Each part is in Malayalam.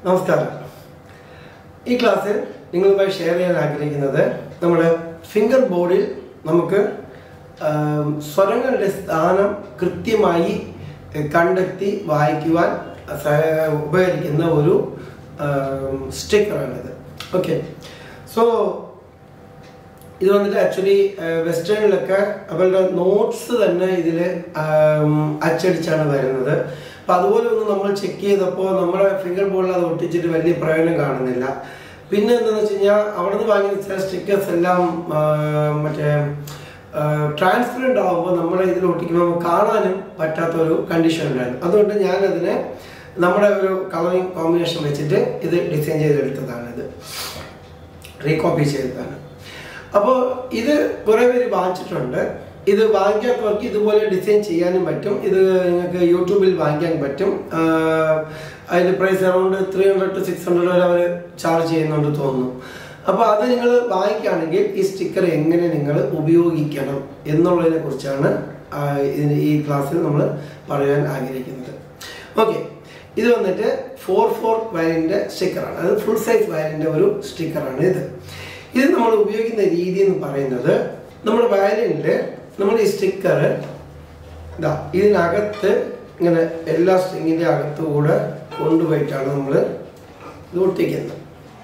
നമസ്കാരം ഈ ക്ലാസ്സിൽ നിങ്ങളുമായി ഷെയർ ചെയ്യാൻ ആഗ്രഹിക്കുന്നത് നമ്മുടെ ഫിംഗർ ബോർഡിൽ നമുക്ക് ആം, സ്വരങ്ങളുടെ സ്ഥാനം കൃത്യമായി എഹ്, കണ്ടെത്തി വായിക്കുവാൻ സഹ- ഉപകരിക്കുന്ന ഒരു സ്റ്റിക്കറാണിത് ഓക്കെ സോ ഇത് വന്നിട്ട് ആക്ച്വലി വെസ്റ്റേണിലൊക്കെ അവരുടെ നോട്ട്സ് തന്നെ ഇതിൽ അച്ചടിച്ചാണ് വരുന്നത് അപ്പം അതുപോലെ ഒന്ന് നമ്മൾ ചെക്ക് ചെയ്തപ്പോൾ നമ്മുടെ ഫിംഗർ ബോർഡിൽ അത് ഒട്ടിച്ചിട്ട് വലിയ പ്രയോജനം കാണുന്നില്ല പിന്നെ എന്താണെന്ന് വെച്ച് കഴിഞ്ഞാൽ അവിടെ നിന്ന് വാങ്ങിയ ചില സ്റ്റിക്കേഴ്സ് എല്ലാം ആ, മറ്റേ ട്രാൻസ്പെറൻ്റ് ആകുമ്പോൾ നമ്മുടെ ഇതിൽ ഒട്ടിക്കുമ്പോൾ നമുക്ക് കാണാനും പറ്റാത്ത ഒരു കണ്ടീഷൻ ഉണ്ടായിരുന്നു അതുകൊണ്ട് ഞാൻ അതിനെ നമ്മുടെ ഒരു കളറിങ് കോമ്പിനേഷൻ വെച്ചിട്ട് ഇത് ഡിസൈൻ ചെയ്തെടുത്തതാണ് ഇത് റീകോപ്പി ചെയ്തതാണ് അപ്പോൾ ഇത് കുറേ പേര് വാങ്ങിച്ചിട്ടുണ്ട് ഇത് വാങ്ങിക്കാത്തവർക്ക് ഇതുപോലെ ഡിസൈൻ ചെയ്യാനും പറ്റും ഇത് നിങ്ങൾക്ക് യൂട്യൂബിൽ വാങ്ങിക്കാൻ പറ്റും ആഹ് അതിന്റെ price around three hundred to six hundred വരെ അവർ ചാർജ് ചെയ്യുന്നുണ്ട് തോന്നുന്നു അപ്പോൾ അത് നിങ്ങൾ വാങ്ങിക്കുകയാണെങ്കിൽ ഈ സ്റ്റിക്കർ എങ്ങനെ നിങ്ങൾ ഉപയോഗിക്കണം എന്നുള്ളതിനെ കുറിച്ചാണ് ആഹ് ഇതിന് ഈ ക്ലാസ്സിൽ നമ്മൾ പറയാൻ ആഗ്രഹിക്കുന്നത് ഓക്കെ ഇത് വന്നിട്ട് ഫോർ ഫോർ വയലിൻ്റെ സ്റ്റിക്കറാണ് അത് ഫുൾ സൈസ് വയലിൻ്റെ ഒരു സ്റ്റിക്കറാണ് ഇത് ഇത് നമ്മൾ ഉപയോഗിക്കുന്ന രീതി എന്ന് പറയുന്നത് നമ്മുടെ വയലിനിൽ നമ്മൾ ഈ സ്റ്റിക്കർ ഇതാ ഇതിനകത്ത് ഇങ്ങനെ എല്ലാ സ്ട്രിങ്ങിൻ്റെ അകത്തുകൂടെ കൊണ്ടുപോയിട്ടാണ് നമ്മൾ ഇത് ഒട്ടിക്കുന്നത്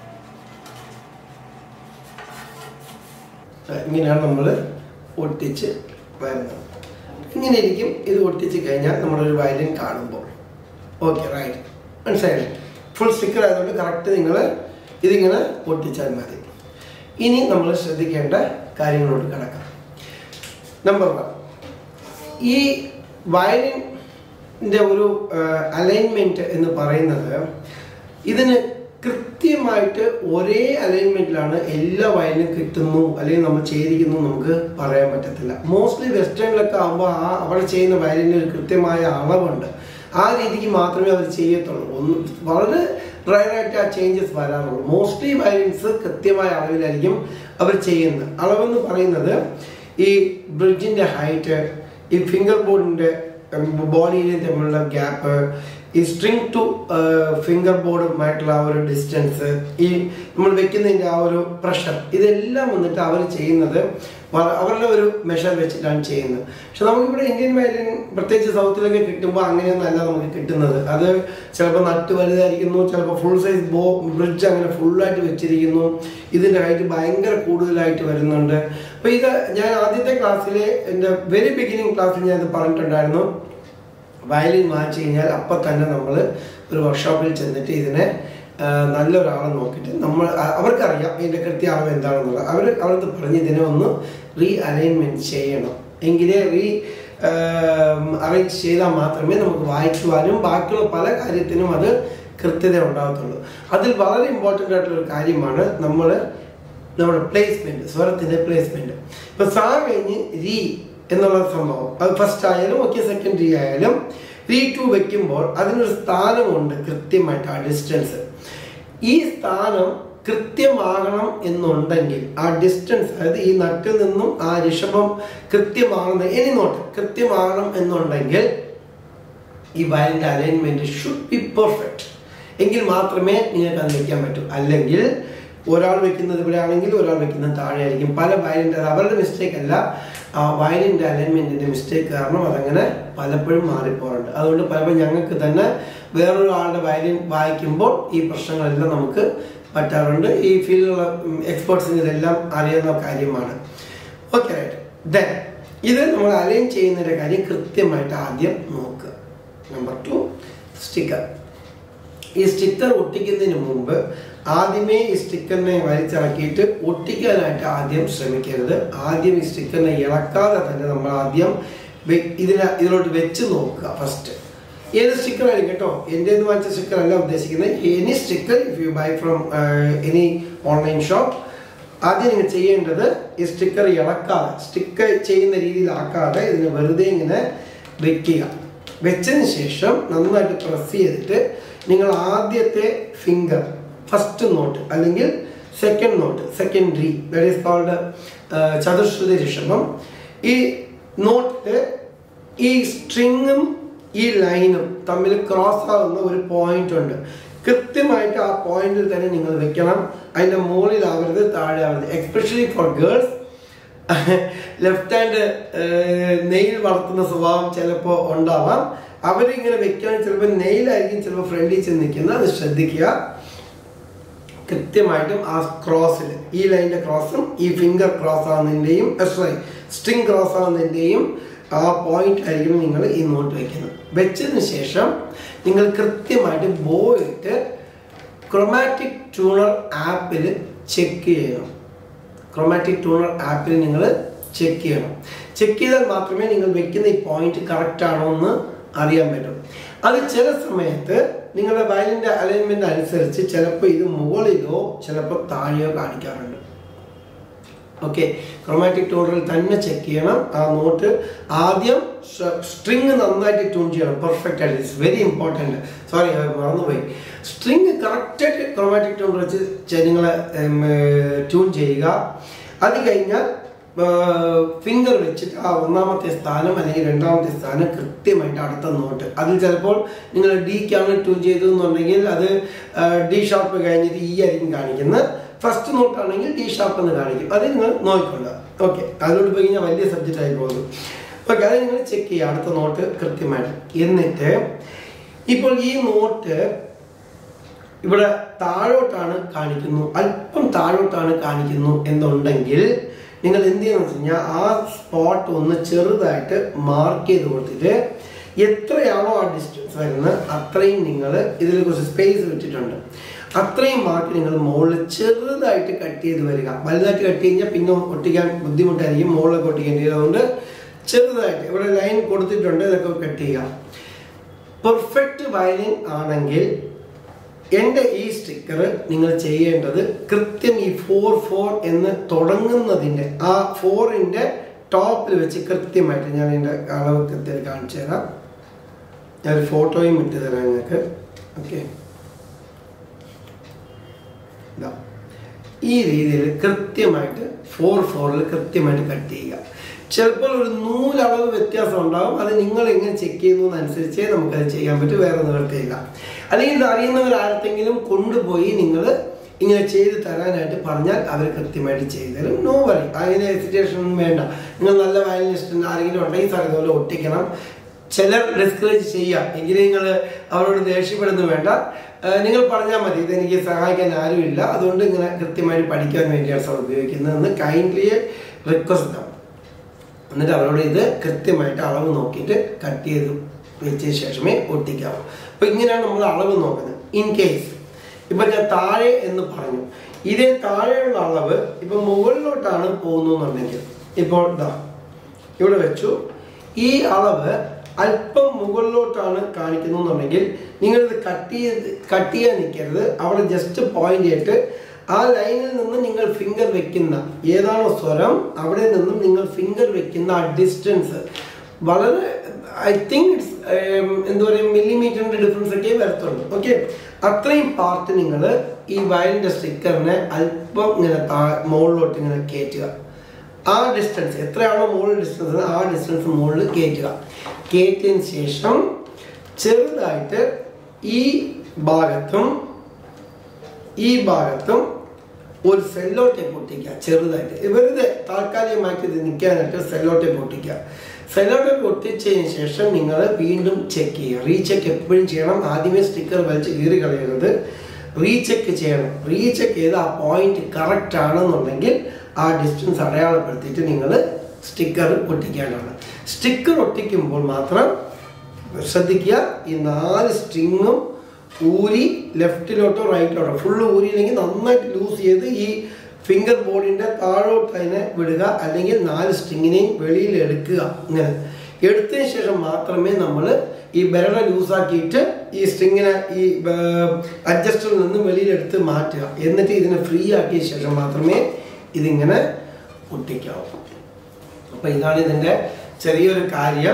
ആ, ഇങ്ങനെയാണ് നമ്മൾ ഒട്ടിച്ച് വരുന്നത് ഇങ്ങനെ ഇരിക്കും ഇത് ഒട്ടിച്ച് കഴിഞ്ഞാൽ നമ്മളൊരു വയലിൻ കാണുമ്പോൾ ഓക്കെ റൈറ്റ് മനസ്സിലായില്ലേ ഫുൾ സ്റ്റിക്കർ ആയതുകൊണ്ട് കറക്റ്റ് നിങ്ങൾ ഇതിങ്ങനെ ഒട്ടിച്ചാൽ മതി ഇനി നമ്മൾ ശ്രദ്ധിക്കേണ്ട കാര്യങ്ങളോട് കിടക്കാം നമ്പർ വൺ ഈ വയലിൻ്റെ ഒരു അലൈൻമെൻറ്റ് എന്ന് പറയുന്നത് ഇതിന് കൃത്യമായിട്ട് ഒരേ അലൈൻമെൻറ്റിലാണ് എല്ലാ വയലിനും കിട്ടുന്നു അല്ലെങ്കിൽ നമ്മൾ ചെയ്തിരിക്കുന്നു നമുക്ക് പറയാൻ പറ്റത്തില്ല മോസ്റ്റ്ലി വെസ്റ്റേണിലൊക്കെ ആകുമ്പോൾ ആ അവിടെ ചെയ്യുന്ന വയലിന് ഒരു കൃത്യമായ അളവുണ്ട് ആ രീതിക്ക് മാത്രമേ അവർ ചെയ്യത്തുള്ളൂ ഒന്ന് വളരെ റയറായിട്ട് ആ ചേഞ്ചസ് വരാറുള്ളൂ മോസ്റ്റ്ലി വയലിൻസ് കൃത്യമായ അളവിലായിരിക്കും അവർ ചെയ്യുന്നത് അളവെന്ന് പറയുന്നത് ഈ ബ്രിഡ്ജിന്റെ ഹൈറ്റ് ഈ ഫിംഗർ ബോർഡിന്റെ ബോഡിയിലും തമ്മിലുള്ള ഗ്യാപ്പ് ഈ സ്ട്രിങ് ടു ഫിംഗർ ബോർഡുമായിട്ടുള്ള ആ ഒരു ഡിസ്റ്റൻസ് ഈ നമ്മൾ വെക്കുന്നതിൻ്റെ ആ ഒരു പ്രഷർ ഇതെല്ലാം വന്നിട്ട് അവർ ചെയ്യുന്നത് വ- അവരുടെ ഒരു മെഷർ വെച്ചിട്ടാണ് ചെയ്യുന്നത് പക്ഷെ നമുക്കിവിടെ ഇന്ത്യൻ വയലിൻ പ്രത്യേകിച്ച് സൗത്തിലൊക്കെ കിട്ടുമ്പോൾ അങ്ങനെയൊന്നും അല്ല നമുക്ക് കിട്ടുന്നത് അത് ചിലപ്പോൾ നട്ട് വലുതായിരിക്കുന്നു ചിലപ്പോൾ ഫുൾ സൈസ് ബോ ബ്രിഡ്ജ് അങ്ങനെ ഫുള്ളായിട്ട് വെച്ചിരിക്കുന്നു ഇതിൻ്റെ ഹൈറ്റ് ഭയങ്കര കൂടുതലായിട്ട് വരുന്നുണ്ട് അപ്പോൾ ഇത് ഞാൻ ആദ്യത്തെ ക്ലാസ്സിൽ എൻ്റെ വെരി ബിഗിനിങ് ക്ലാസ്സിൽ ഞാൻ ഇത് പറഞ്ഞിട്ടുണ്ടായിരുന്നു വയലിൻ വാങ്ങിച്ചു കഴിഞ്ഞാൽ അപ്പം തന്നെ നമ്മൾ ഒരു വർക്ക്ഷോപ്പിൽ ചെന്നിട്ട് ഇതിനെ ആ, നല്ലൊരാളെ നോക്കിയിട്ട് നമ്മൾ അ- അവർക്കറിയാം ഇതിൻ്റെ കൃത്യ അളവ് എന്താണെന്നുള്ളത് അവർ അവർക്ക് പറഞ്ഞ് ഇതിനെ ഒന്ന് റീ അലൈൻമെൻറ്റ് ചെയ്യണം എങ്കിലേ റീ അറേഞ്ച് ചെയ്താൽ മാത്രമേ നമുക്ക് വായിക്കുവാനും ബാക്കിയുള്ള പല കാര്യത്തിനും അത് കൃത്യത ഉണ്ടാകത്തുള്ളൂ അതിൽ വളരെ ഇമ്പോർട്ടൻ്റ് ആയിട്ടുള്ള ഒരു കാര്യമാണ് നമ്മൾ നമ്മുടെ പ്ലേസ്മെന്റ് സ്വരത്തിന്റെ പ്ലേസ്മെന്റ് ഇപ്പൊ സാ കഴിഞ്ഞ് രീ എന്നുള്ള സംഭവം അത് ഫസ്റ്റ് ആയാലും ഓക്കെ സെക്കൻഡ് രീ ആയാലും രീ ടു വെക്കുമ്പോൾ അതിനൊരു സ്ഥാനമുണ്ട് കൃത്യമായിട്ട് ആ ഡിസ്റ്റൻസ് ഈ സ്ഥാനം കൃത്യമാകണം എന്നുണ്ടെങ്കിൽ ആ ഡിസ്റ്റൻസ് അതായത് ഈ നട്ടിൽ നിന്നും ആ ഋഷഭം കൃത്യമാകണം എനി നോട്ട് കൃത്യമാകണം എന്നുണ്ടെങ്കിൽ ഈ വയലിൻ്റെ അലൈൻമെന്റ് ഷുഡ് ബി പെർഫെക്റ്റ് എങ്കിൽ മാത്രമേ നിങ്ങൾക്ക് അത് വെക്കാൻ പറ്റൂ അല്ലെങ്കിൽ ഒരാൾ വെക്കുന്നത് ഇവിടെ ആണെങ്കിൽ ഒരാൾ വെക്കുന്നത് താഴെ ആയിരിക്കും പല വയലിൻ്റെ അത് അവരുടെ മിസ്റ്റേക്ക് അല്ല ആ വയലിൻ്റെ അലൈൻമെന്റിന്റെ മിസ്റ്റേക്ക് കാരണം അതങ്ങനെ പലപ്പോഴും മാറിപ്പോറുണ്ട് അതുകൊണ്ട് പലപ്പോഴും ഞങ്ങൾക്ക് തന്നെ വേറൊരാളുടെ വയലിൻ വായിക്കുമ്പോൾ ഈ പ്രശ്നങ്ങളെല്ലാം നമുക്ക് പറ്റാറുണ്ട് ഈ ഫീൽഡിലുള്ള എക്സ്പേർട്സിന് ഇതെല്ലാം അറിയുന്ന കാര്യമാണ് ഓക്കെ റൈറ്റ് ദെൻ ഇത് നമ്മൾ അലൈൻ ചെയ്യുന്നതിൻ്റെ കാര്യം കൃത്യമായിട്ട് ആദ്യം നോക്കുക നമ്പർ ടു സ്റ്റിക്കർ ഈ സ്റ്റിക്കർ ഒട്ടിക്കുന്നതിന് മുമ്പ് ആദ്യമേ ഈ സ്റ്റിക്കറിനെ വലിച്ചിറക്കിയിട്ട് ഒട്ടിക്കാനായിട്ട് ആദ്യം ശ്രമിക്കരുത് ആദ്യം ഈ സ്റ്റിക്കറിനെ ഇളക്കാതെ തന്നെ നമ്മൾ ആദ്യം വെ- ഇതിനെ ഇതിലോട്ട് വെച്ച് നോക്കുക ഫസ്റ്റ് ഏത് സ്റ്റിക്കർ ആയിരിക്കും കേട്ടോ എൻ്റെ നിന്ന് വാങ്ങിച്ച സ്റ്റിക്കർ അല്ല ഉദ്ദേശിക്കുന്നത് any sticker if you buy from any online shop ആദ്യം നിങ്ങൾ ചെയ്യേണ്ടത് ഈ സ്റ്റിക്കർ ഇളക്കാതെ സ്റ്റിക്കർ ചെയ്യുന്ന രീതിയിലാക്കാതെ ഇതിനെ വെറുതെ ഇങ്ങനെ വെക്കുക വെച്ചതിന് ശേഷം നന്നായിട്ട് പ്രസ് ചെയ്തിട്ട് നിങ്ങൾ ആദ്യത്തെ ഫിംഗർ ഫസ്റ്റ് നോട്ട് അല്ലെങ്കിൽ second note secondary that is called ചതുശ്രുതി ഋഷഭം ഈ നോട്ടിൽ ഈ സ്ട്രിങ്ങും ഈ ലൈനും തമ്മിൽ ക്രോസ് ആകുന്ന ഒരു പോയിന്റ് ഉണ്ട് കൃത്യമായിട്ട് ആ പോയിന്റിൽ തന്നെ നിങ്ങൾ വെക്കണം അതിന്റെ മുകളിലാവരുത് താഴെ ആവരുത് especially for girls left hand nail വളർത്തുന്ന സ്വഭാവം ചിലപ്പോൾ ഉണ്ടാവാം അവരിങ്ങനെ വെക്കുകയാണെങ്കിൽ ചിലപ്പോൾ നെയിലായിരിക്കും ചിലപ്പോൾ ഫ്രണ്ടിൽ ചെന്ന് നിൽക്കുന്നത് അത് ശ്രദ്ധിക്കുക കൃത്യമായിട്ടും ആ ക്രോസിൽ ഈ ലൈനിന്റെ ക്രോസും ഈ ഫിംഗർ ക്രോസ് ആവുന്നതിൻ്റെയും സോറി സ്ട്രിങ് ക്രോസ് ആവുന്നതിൻ്റെയും ആ പോയിന്റ് ആയിരിക്കും നിങ്ങൾ ഈ നോട്ട് വെക്കുന്നത് വെച്ചതിന് ശേഷം നിങ്ങൾ കൃത്യമായിട്ട് ബോ ഇട്ട് ക്രൊമാറ്റിക് ട്യൂണർ ആപ്പിൽ ചെക്ക് ചെയ്യണം ക്രൊമാറ്റിക് ട്യൂണർ ആപ്പിൽ നിങ്ങൾ ചെക്ക് ചെയ്യണം ചെക്ക് ചെയ്താൽ മാത്രമേ നിങ്ങൾ വെക്കുന്ന ഈ പോയിന്റ് കറക്റ്റ് ആണോ എന്ന് അറിയാൻ പറ്റും അത് ചില സമയത്ത് നിങ്ങളുടെ വയലിൻ്റെ അലൈൻമെന്റ് അനുസരിച്ച് ചിലപ്പോൾ ഇത് മുകളിലോ ചിലപ്പോൾ താഴെയോ കാണിക്കാറുണ്ട് ഓക്കെ ക്രൊമാറ്റിക് ട്യൂണറിൽ തന്നെ ചെക്ക് ചെയ്യണം ആ നോട്ട് ആദ്യം സ്ട്രിങ് നന്നായിട്ട് ട്യൂൺ ചെയ്യണം പെർഫെക്റ്റ് ആയിട്ട് ഇറ്റ്സ് വെരി ഇമ്പോർട്ടൻറ്റ് സോറി മറന്നുപോയി സ്ട്രിങ് കറക്റ്റായിട്ട് ക്രൊമാറ്റിക് ട്യൂണർ വെച്ച് നിങ്ങൾ ട്യൂൺ ചെയ്യുക അത് കഴിഞ്ഞാൽ ഫിംഗർ വെച്ചിട്ട് ആ ഒന്നാമത്തെ സ്ഥാനം അല്ലെങ്കിൽ രണ്ടാമത്തെ സ്ഥാനം കൃത്യമായിട്ട് അടുത്ത നോട്ട് അതിൽ ചിലപ്പോൾ നിങ്ങൾ ഡിക്കാണ് ട്യൂൺ ചെയ്തതെന്നുണ്ടെങ്കിൽ അത് ഡി ഷാർപ്പ് കഴിഞ്ഞിട്ട് ഇ ആയിരിക്കും കാണിക്കുന്നത് ഫസ്റ്റ് നോട്ടാണെങ്കിൽ ഡി ഷാർപ്പ് എന്ന് കാണിക്കും അത് നിങ്ങൾ നോക്കിക്കൊള്ളുക ഓക്കെ അതിലോട്ട് പോയി കഴിഞ്ഞാൽ വലിയ സബ്ജക്റ്റ് ആയി പോകുന്നു ഓക്കെ അത് നിങ്ങൾ ചെക്ക് ചെയ്യുക അടുത്ത നോട്ട് കൃത്യമായിട്ട് എന്നിട്ട് ഇപ്പോൾ ഈ നോട്ട് ഇവിടെ താഴോട്ടാണ് കാണിക്കുന്നു അല്പം താഴോട്ടാണ് കാണിക്കുന്നു എന്നുണ്ടെങ്കിൽ നിങ്ങൾ എന്ത് ചെയ്യണം വെച്ച് കഴിഞ്ഞാൽ ആ സ്പോട്ട് ഒന്ന് ചെറുതായിട്ട് മാർക്ക് ചെയ്ത് കൊടുത്തിട്ട് എത്രയാണോ ആ ഡിസ്റ്റൻസ് വരുന്നത് അത്രയും നിങ്ങൾ ഇതിൽ കുറച്ച് സ്പേസ് വിട്ടിട്ടുണ്ട് അത്രയും മാർക്ക് നിങ്ങൾ മുകളിൽ ചെറുതായിട്ട് കട്ട് ചെയ്ത് വരിക വലുതായിട്ട് കട്ട് കഴിഞ്ഞാൽ പിന്നെ ഒട്ടിക്കാൻ ബുദ്ധിമുട്ടായിരിക്കും മുകളിലൊക്കെ ഒട്ടിക്കേണ്ടി അതുകൊണ്ട് ചെറുതായിട്ട് ഇവിടെ ലൈൻ കൊടുത്തിട്ടുണ്ട് ഇതൊക്കെ കട്ട് ചെയ്യുക പെർഫെക്റ്റ് വയലിൻ ആണെങ്കിൽ എൻ്റെ ഈ സ്റ്റിക്കർ നിങ്ങൾ ചെയ്യേണ്ടത് കൃത്യം ഈ ഫോർ ഫോർ എന്ന് തുടങ്ങുന്നതിൻ്റെ ആ ഫോറിൻ്റെ ടോപ്പിൽ വെച്ച് കൃത്യമായിട്ട് ഞാൻ എൻ്റെ അളവ് കൃത്യമായിട്ട് കാണിച്ചു തരാം ഞാനൊരു ഫോട്ടോയും ഇട്ട് തരാം നിങ്ങൾക്ക് ഓക്കെ ഇതാ ഈ രീതിയിൽ കൃത്യമായിട്ട് ഫോർ ഫോറിൽ കൃത്യമായിട്ട് കട്ട് ചെയ്യുക ചിലപ്പോൾ ഒരു നൂലളവ് വ്യത്യാസം ഉണ്ടാകും അത് നിങ്ങൾ എങ്ങനെ ചെക്ക് ചെയ്യുന്നതനുസരിച്ചേ നമുക്കത് ചെയ്യാൻ പറ്റും വേറെ നിവർത്തിയില്ല അല്ലെങ്കിൽ ഇത് അറിയുന്നവർ ആർക്കെങ്കിലും കൊണ്ടുപോയി നിങ്ങൾ ഇങ്ങനെ ചെയ്ത് തരാനായിട്ട് പറഞ്ഞാൽ അവർ കൃത്യമായിട്ട് ചെയ്തു തരും നോ വറി അതിന് ഹെസിറ്റേഷൻ ഒന്നും വേണ്ട നിങ്ങൾ നല്ല വയലിനിസ്റ്റ് ആരെങ്കിലും ഉണ്ടെങ്കിൽ സാർ ഇതുപോലെ ഒട്ടിക്കണം ചിലർ ഡിസ്കറേജ് ചെയ്യാം എങ്കിലും നിങ്ങൾ അവരോട് ദേഷ്യപ്പെടുന്നു വേണ്ട നിങ്ങൾ പറഞ്ഞാൽ മതി ഇതെനിക്ക് സഹായിക്കാൻ ആരുമില്ല അതുകൊണ്ട് ഇങ്ങനെ കൃത്യമായിട്ട് പഠിക്കാൻ വേണ്ടിയാണ് സാർ ഉപയോഗിക്കുന്നതെന്ന് കൈൻഡ്ലി റിക്വസ്റ്റ് ആണ് എന്നിട്ട് അവരോട് ഇത് കൃത്യമായിട്ട് അളവ് നോക്കിയിട്ട് കട്ട് ചെയ്ത് വെച്ചതിന് ശേഷമേ ഒട്ടിക്കാവൂ അപ്പൊ ഇങ്ങനെയാണ് നമ്മൾ അളവ് നോക്കുന്നത് ഇൻ കേസ് ഇപ്പൊ ഞാൻ താഴെ എന്ന് പറഞ്ഞു ഇതേ താഴെയുള്ള അളവ് ഇപ്പൊ മുകളിലോട്ടാണ് പോകുന്നുണ്ടെങ്കിൽ ഇപ്പോൾ ഇതാ ഇവിടെ വെച്ചു ഈ അളവ് അല്പം മുകളിലോട്ടാണ് കാണിക്കുന്നുണ്ടെങ്കിൽ നിങ്ങളിത് കട്ട് ചെയ്ത് കട്ട് ചെയ്യാൻ നിൽക്കരുത് അവിടെ ജസ്റ്റ് പോയിന്റ് ചെയ്തിട്ട് ആ ലൈനിൽ നിന്ന് നിങ്ങൾ ഫിംഗർ വെക്കുന്ന ഏതാണോ സ്വരം അവിടെ നിന്നും നിങ്ങൾ ഫിംഗർ വെക്കുന്ന ആ ഡിസ്റ്റൻസ് വളരെ ഐ തിങ്ക് ഇറ്റ്സ് എന്താ പറയുക മില്ലിമീറ്ററിന്റെ ഡിഫറൻസ് ഒക്കെ വരത്തുള്ളൂ ഓക്കെ അത്രയും പാർട്ട് നിങ്ങൾ ഈ വയലിന്റെ സ്റ്റിക്കറിനെ അല്പം ഇങ്ങനെ താ മുകളിലോട്ട് ഇങ്ങനെ കയറ്റുക ആ ഡിസ്റ്റൻസ് എത്രയാണോ മുകളിൽ ഡിസ്റ്റൻസ് ആ ഡിസ്റ്റൻസ് മുകളിൽ കയറ്റുക കയറ്റിയതിന് ശേഷം ചെറുതായിട്ട് ഈ ഭാഗത്തും ഈ ഭാഗത്തും ഒരു സെല്ലോ ടേപ്പ് ഒട്ടിക്കുക ചെറുതായിട്ട് വെറുതെ താൽക്കാലികമായിട്ട് ഇത് നിൽക്കാനായിട്ട് സെല്ലോ ടേപ്പ് ഒട്ടിക്കുക സെല്ലോ ടേപ്പ് ഒട്ടിച്ചതിന് ശേഷം നിങ്ങൾ വീണ്ടും ചെക്ക് ചെയ്യുക റീചെക്ക് എപ്പോഴും ചെയ്യണം ആദ്യമേ സ്റ്റിക്കർ വലിച്ച് കീറി കളയരുത് റീചെക്ക് ചെയ്യണം റീചെക്ക് ചെയ്ത് ആ പോയിന്റ് കറക്റ്റ് ആണെന്നുണ്ടെങ്കിൽ ആ ഡിസ്റ്റൻസ് അടയാളപ്പെടുത്തിയിട്ട് നിങ്ങൾ സ്റ്റിക്കർ ഒട്ടിക്കാനാണ് സ്റ്റിക്കർ ഒട്ടിക്കുമ്പോൾ മാത്രം ശ്രദ്ധിക്കുക ഈ നാല് സ്ട്രിങ്ങും ഊരി ലെഫ്റ്റിലോട്ടോ റൈറ്റിലോട്ടോ ഫുള്ള് ഊരിയില്ലെങ്കിൽ നന്നായിട്ട് ലൂസ് ചെയ്ത് ഈ ഫിംഗർ ബോർഡിന്റെ താഴോട്ട് അതിനെ വിടുക അല്ലെങ്കിൽ നാല് സ്ട്രിങ്ങിനെയും വെളിയിൽ എടുക്കുക ഇങ്ങനെ എടുത്തതിന് ശേഷം മാത്രമേ നമ്മൾ ഈ ബെരട ലൂസാക്കിയിട്ട് ഈ സ്ട്രിങ്ങിനെ ഈ അഡ്ജസ്റ്ററിൽ നിന്ന് വെളിയിലെടുത്ത് മാറ്റുക എന്നിട്ട് ഇതിനെ ഫ്രീ ആക്കിയ ശേഷം മാത്രമേ ഇതിങ്ങനെ ഒട്ടിക്കാവൂ അപ്പം ഇതാണ് ഇതിൻ്റെ ചെറിയൊരു കാര്യം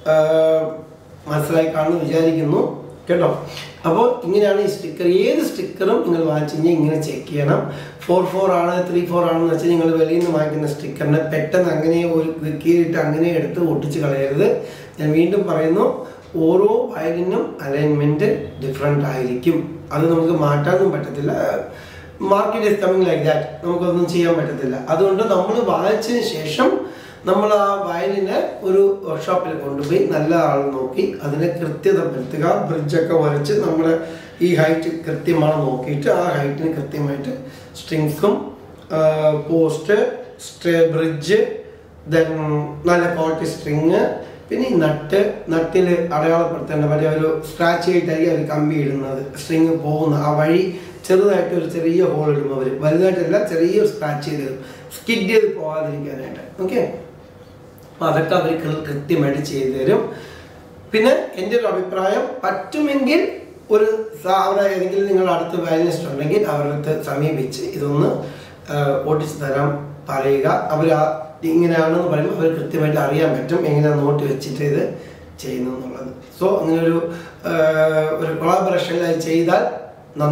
മനസ്സിലായി കാണുന്നു വിചാരിക്കുന്നു കേട്ടോ അപ്പോൾ ഇങ്ങനെയാണ് ഈ സ്റ്റിക്കർ ഏത് സ്റ്റിക്കറും നിങ്ങൾ വാങ്ങിച്ചു കഴിഞ്ഞാൽ ഇങ്ങനെ ചെക്ക് ചെയ്യണം ഫോർ ഫോർ ആണ് ത്രീ ഫോർ ആണെന്ന് വെച്ചാൽ നിങ്ങൾ വെളിയിൽ നിന്ന് വാങ്ങിക്കുന്ന സ്റ്റിക്കറിനെ പെട്ടെന്ന് അങ്ങനെ ഒരു കീറിയിട്ട് അങ്ങനെ എടുത്ത് ഒട്ടിച്ച് കളയരുത് ഞാൻ വീണ്ടും പറയുന്നു ഓരോ വയലിനും അലൈൻമെൻറ്റ് ഡിഫറെൻ്റ് ആയിരിക്കും അത് നമുക്ക് മാറ്റാനൊന്നും പറ്റത്തില്ല market is coming like that നമുക്കൊന്നും ചെയ്യാൻ പറ്റത്തില്ല അതുകൊണ്ട് നമ്മൾ വാങ്ങിച്ചതിന് ശേഷം നമ്മൾ ആ വയലിനെ ഒരു വർക്ക്ഷോപ്പിൽ കൊണ്ടുപോയി നല്ല ആൾ നോക്കി അതിനെ കൃത്യത വരുത്തുക ബ്രിഡ്ജൊക്കെ വരച്ച് നമ്മുടെ ഈ ഹൈറ്റ് കൃത്യമാണ് നോക്കിയിട്ട് ആ ഹൈറ്റിന് കൃത്യമായിട്ട് സ്ട്രിങ്സും പോസ്റ്റ് സ്റ്റേ ബ്രിഡ്ജ് ദെൻ നല്ല ക്വാളിറ്റി സ്ട്രിങ് പിന്നെ ഈ നട്ട് നട്ടിൽ അടയാളപ്പെടുത്തേണ്ട മറ്റേ ഒരു സ്ക്രാച്ച് ചെയ്തിട്ടായിരിക്കും അവർ കമ്പി ഇടുന്നത് സ്ട്രിങ് പോകുന്ന ആ വഴി ചെറുതായിട്ട് ഒരു ചെറിയ ഹോൾ ഇടും അവർ വലുതായിട്ടല്ല ചെറിയ സ്ക്രാച്ച് ചെയ്ത് ഇടും സ്കിഡ് ചെയ്ത് പോകാതിരിക്കാനായിട്ട് ഓക്കെ അപ്പം അതൊക്കെ അവർ കൃത്യമായിട്ട് ചെയ്തു തരും പിന്നെ എൻ്റെ ഒരു അഭിപ്രായം പറ്റുമെങ്കിൽ ഒരു സ- അവിടെ ഏതെങ്കിലും നിങ്ങൾ അടുത്ത് വയലിനിസ്റ്റ് ഉണ്ടെങ്കിൽ അവരുടെ അടുത്ത് സമീപിച്ച് ഇതൊന്ന് ഓടിച്ചു തരാൻ പറയുക അവർ ഇങ്ങനെയാണെന്ന് പറയുമ്പോൾ അവർ കൃത്യമായിട്ട് അറിയാൻ പറ്റും എങ്ങനെയാണ് നോട്ട് വെച്ചിട്ട് ഇത് ചെയ്യുന്നു എന്നുള്ളത് സോ അങ്ങനെ ഒരു ആ, ഒരു കൊളാബറേഷനിൽ അത് ചെയ്താൽ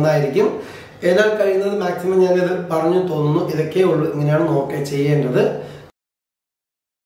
നന്നായിരിക്കും എന്നാൽ കഴിയുന്നത് മാക്സിമം ഞാനിത് പറഞ്ഞു തോന്നുന്നു ഇതൊക്കെ ഉള്ളൂ ഇങ്ങനെയാണ് നോക്കി ചെയ്യേണ്ടത്